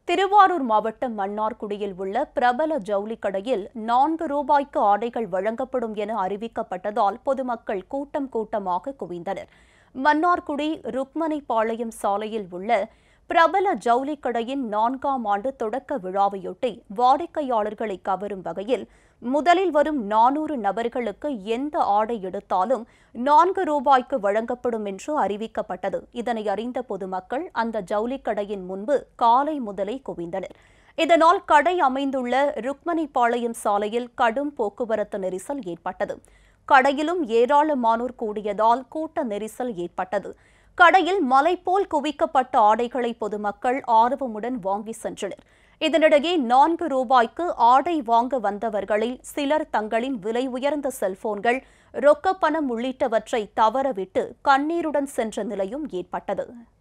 திருவாரூர் மாவட்டம் மன்னார்குடியில் உள்ள பிரபல ஜவுளி கடையில் நான்கு ரூபாய்க்கு ஆடைகள் வழங்கப்படும் என அறிவிக்கப்பட்டதால் பொதுமக்கள் கூட்டம் கூட்டமாக குவிந்தனர் மன்னார்குடி ருக்மணிபாளையம் சாலையில் உள்ள பிரபல ஜவுளி கடையின் நான்காம் ஆண்டு தொடக்க விழாவையொட்டி வாடிக்கையாளர்களை கவரும் வகையில் முதலில் வரும் நானூறு நபர்களுக்கு எந்த ஆடை எடுத்தாலும் நான்கு ரூபாய்க்கு வழங்கப்படும் என்று அறிவிக்கப்பட்டது இதனை அறிந்த பொதுமக்கள் அந்த ஜவுளி கடையின் முன்பு காலை முதலே குவிந்தனர் இதனால் கடை அமைந்துள்ள ருக்மணிபாளையம் சாலையில் கடும் போக்குவரத்து நெரிசல் ஏற்பட்டது கடையிலும் ஏராளமானோர் கூடியதால் கூட்ட நெரிசல் ஏற்பட்டது கடையில் மலை போல் குவிக்கப்பட்ட ஆடைகளை பொதுமக்கள் ஆர்வமுடன் வாங்கி சென்றனர் இதனிடையே நான்கு ரூபாய்க்கு ஆடை வாங்க வந்தவர்களில் சிலர் தங்களின் விலை உயர்ந்த செல்போன்கள் ரொக்கப்பணம் உள்ளிட்டவற்றை தவறவிட்டு கண்ணீருடன் சென்ற நிலையும் ஏற்பட்டது